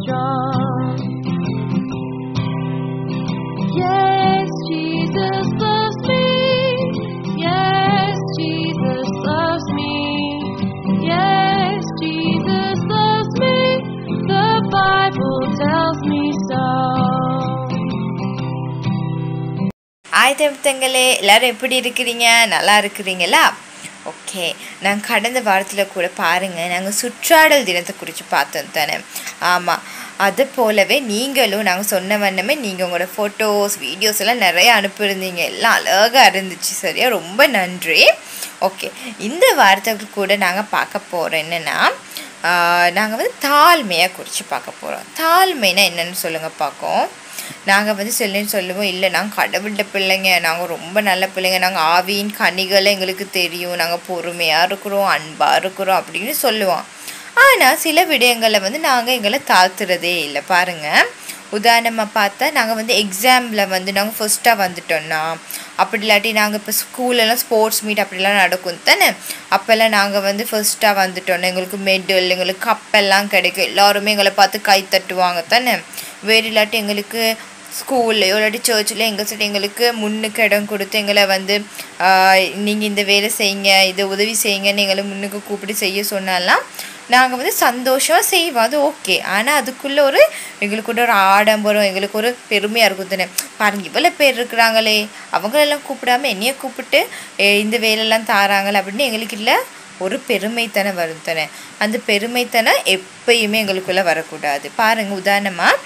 strong. Yes, Jesus loves me. Yes, Jesus loves me. Yes, Jesus loves me. The Bible tells me so. ஆயுதத்தங்களே எல்லாரும் எப்படி இருக்கிறீங்க நல்லா இருக்கிறீங்களா okay நாங்கள் கடந்த வாரத்தில் கூட பாருங்கள் நாங்கள் சுற்றாடல் தினத்தை குறித்து பார்த்தோம் தானே ஆமாம் அது போலவே நீங்களும் நாங்கள் சொன்ன வண்ணமே நீங்கள் உங்களோட ஃபோட்டோஸ் வீடியோஸ் எல்லாம் நிறைய அனுப்பியிருந்தீங்க எல்லாம் அழகாக இருந்துச்சு சரியா ரொம்ப நன்றி ஓகே இந்த வாரத்துக்கு கூட நாங்கள் பார்க்க போகிறோம் என்னென்னா நாங்கள் வந்து தாழ்மையை குறித்து பார்க்க போகிறோம் தாழ்மைனா என்னன்னு சொல்லுங்கள் பார்ப்போம் நாங்கள் வந்து சொல்லுன்னு சொல்லுவோம் இல்லை நாங்கள் கடவுள்கிட்ட பிள்ளைங்க நாங்கள் ரொம்ப நல்ல பிள்ளைங்க நாங்கள் ஆவியின் கனிகளை எங்களுக்கு தெரியும் நாங்கள் பொறுமையாக இருக்கிறோம் அன்பாக இருக்கிறோம் அப்படின்னு சொல்லுவோம் ஆனால் சில விடயங்களில் வந்து நாங்கள் எங்களை தாழ்த்துறதே இல்லை பாருங்கள் உதாரணமாக பார்த்தா நாங்கள் வந்து எக்ஸாமில் வந்து நாங்கள் ஃபர்ஸ்ட்டாக வந்துட்டோம்னா அப்படி இல்லாட்டி நாங்கள் இப்போ ஸ்கூலெல்லாம் ஸ்போர்ட்ஸ் மீட் அப்படிலாம் நடக்கும் தானே அப்போல்லாம் நாங்கள் வந்து ஃபர்ஸ்ட்டாக வந்துட்டோன்னா எங்களுக்கு மெடல் எங்களுக்கு கப்பெல்லாம் கிடைக்கும் எல்லாருமே எங்களை பார்த்து கை தட்டுவாங்க தானே வேறு இல்லாட்டி எங்களுக்கு ஸ்கூல்லையோ இல்லாட்டி சர்ச்சில் எங்கள் சைடு எங்களுக்கு முன்னுக்கு இடம் கொடுத்து எங்களை வந்து நீங்கள் இந்த வேலை செய்யுங்க இதை உதவி செய்யுங்கன்னு எங்களை முன்னுக்கு கூப்பிட்டு செய்ய சொன்னாலாம் நாங்கள் வந்து சந்தோஷமாக செய்வோம் அது ஓகே ஆனால் அதுக்குள்ளே ஒரு எங்களுக்கு கூட ஒரு ஆடம்பரம் எங்களுக்கு ஒரு பெருமையாக இருக்கும் தானே பாருங்க இவ்வளோ பேர் இருக்கிறாங்களே அவங்களெல்லாம் கூப்பிடாம என்னைய கூப்பிட்டு "ஏ, இந்த வேலையெல்லாம் தாராங்களே அப்படின்னு எங்களுக்கு இல்லை ஒரு பெருமைத்தனம் வரும் தானே அந்த பெருமைத்தனம் எப்பயுமே எங்களுக்குள்ளே வரக்கூடாது பாருங்கள் உதாரணமாக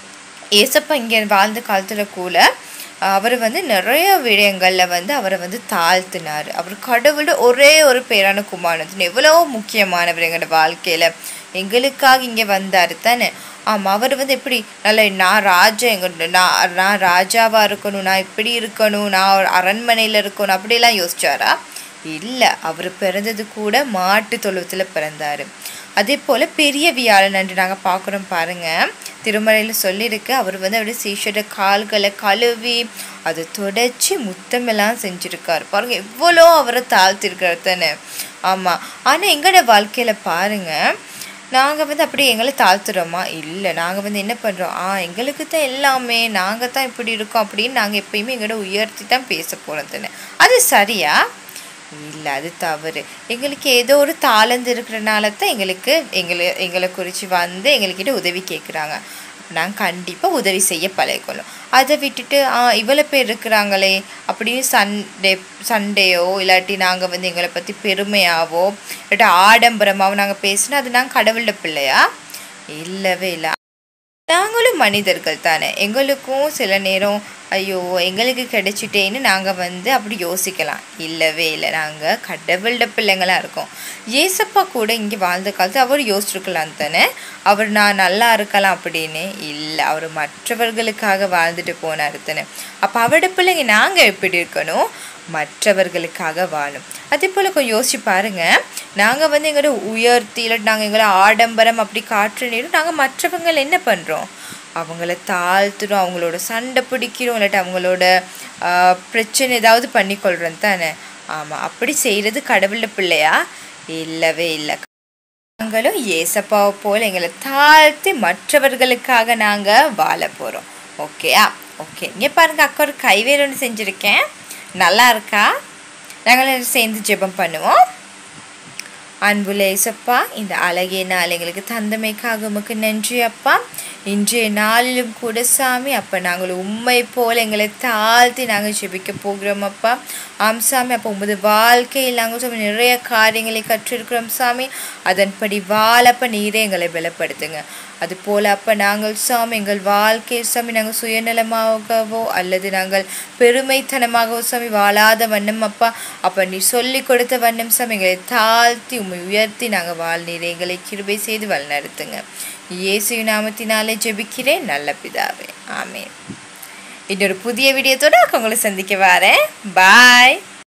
ஏசப்பா இங்கே வாழ்ந்த காலத்தில் கூட அவர் வந்து நிறைய விடயங்களில் வந்து அவரை வந்து தாழ்த்தினார் அவர் கடவுளோட ஒரே ஒரு பேரான குமாரன் எவ்வளோ முக்கியமானவர் எங்களோட வாழ்க்கையில் எங்களுக்காக இங்கே வந்தார் தானே ஆமாம் அவர் வந்து எப்படி நல்ல நான் ராஜா எங்க நான் நான் ராஜாவாக இருக்கணும் நான் இப்படி இருக்கணும் நான் ஒரு அரண்மனையில் இருக்கணும் அப்படியெல்லாம் யோசிச்சாரா இல்லை அவர் பிறந்தது கூட மாட்டு தொழுவத்தில் பிறந்தார் அதே போல் பெரிய வியாழன் அன்று நாங்கள் பார்க்குறோம் பாருங்கள் திருமலையில் சொல்லியிருக்கு அவர் வந்து அப்படியே சீஷோட கால்களை கழுவி அதை தொடச்சி முத்தமெல்லாம் செஞ்சுருக்காரு பாருங்க எவ்வளோ அவரை தாழ்த்திருக்காரு தானே ஆமாம் ஆனால் எங்களோட வாழ்க்கையில் பாருங்கள் நாங்கள் வந்து அப்படி எங்களை தாழ்த்துறோமா இல்லை நாங்கள் வந்து என்ன பண்ணுறோம் ஆ எங்களுக்கு தான் எல்லாமே நாங்கள் தான் இப்படி இருக்கோம் அப்படின்னு நாங்கள் எப்பயுமே எங்களோட உயர்த்தி தான் பேச போகிறோம் தானே அது சரியா இல்லை அது தவறு எங்களுக்கு ஏதோ ஒரு தாளந்து இருக்கிறனால தான் எங்களுக்கு எங்களை எங்களை குறித்து வந்து எங்கள்கிட்ட உதவி கேட்குறாங்க நாங்கள் கண்டிப்பாக உதவி செய்ய பழகிக்கணும் அதை விட்டுட்டு ஆ இவ்வளோ பேர் இருக்கிறாங்களே அப்படின்னு சண்டே சண்டேயோ இல்லாட்டி நாங்கள் வந்து எங்களை பற்றி பெருமையாவோ இல்லாட்டி ஆடம்பரமாவோ நாங்கள் பேசினா அது நாங்கள் கடவுள பிள்ளையா இல்லவே இல்லை நாங்களும் மனிதர்கள் தானே எங்களுக்கும் சில நேரம் ஐயோ எங்களுக்கு கிடைச்சிட்டேன்னு நாங்கள் வந்து அப்படி யோசிக்கலாம் இல்லவே இல்லை நாங்கள் கடவுளோட பிள்ளைங்களாக இருக்கோம் ஏசப்பா கூட இங்கே வாழ்ந்த காலத்து அவர் யோசிச்சிருக்கலாம் தானே அவர் நான் நல்லா இருக்கலாம் அப்படின்னு இல்லை அவர் மற்றவர்களுக்காக வாழ்ந்துட்டு போனார் தானே அப்போ அவரோட பிள்ளைங்க நாங்கள் எப்படி இருக்கணும் மற்றவர்களுக்காக வாழும் அதே போல் கொஞ்சம் யோசிச்சு பாருங்க நாங்கள் வந்து எங்களோட உயர்த்தி இல்லாட்டி நாங்கள் எங்களை ஆடம்பரம் அப்படி காற்று நேரம் நாங்கள் மற்றவங்களை என்ன பண்ணுறோம் அவங்கள தாழ்த்துறோம் அவங்களோட சண்டை பிடிக்கிறோம் இல்லாட்டி அவங்களோட ஆஹ், பிரச்சனை ஏதாவது பண்ணிக்கொள்கிறோம் தானே ஆமாம் அப்படி செய்கிறது கடவுள பிள்ளையா இல்லவே இல்லை நாங்களும் ஏசப்பாவை போல் எங்களை தாழ்த்தி மற்றவர்களுக்காக நாங்கள் வாழ போகிறோம் ஓகேயா ஓகே இங்கே பாருங்க அக்கா ஒரு கைவேல் ஒன்று செஞ்சுருக்கேன் நல்லா இருக்கா நாங்கள் சேர்ந்து ஜெபம் பண்ணுவோம் அன்புள்ள ஏசப்பா இந்த அழகிய நாள் எங்களுக்கு தந்தமைக்காக உமக்கு நன்றி அப்பா இன்றைய நாளிலும் கூட சாமி அப்போ நாங்கள் உண்மை போல் எங்களை தாழ்த்தி நாங்கள் ஜெபிக்க போகிறோம் அப்பா ஆம் சாமி அப்போ உமது வாழ்க்கையில் நாங்கள் சாமி நிறைய காரியங்களை கற்றிருக்கிறோம் சாமி அதன்படி வாழப்ப நீரே எங்களை பலப்படுத்துங்க அது போல் அப்போ நாங்கள் சாமி எங்கள் வாழ்க்கை சாமி நாங்கள் சுயநலமாகவோ அல்லது நாங்கள் பெருமைத்தனமாகவோ சாமி வாழாத வண்ணம் அப்பா அப்போ நீ சொல்லி கொடுத்த வண்ணம் சாமி எங்களை தாழ்த்தி உம்மை உயர்த்தி நாங்கள் வாழ்நீரை எங்களை கிருபை செய்து வழிநடத்துங்க இயேசு நாமத்தினாலே ஜெபிக்கிறேன் நல்ல பிதாவே ஆமென் இன்னொரு புதிய வீடியோத்தோட உங்களை சந்திக்க வரேன் பாய்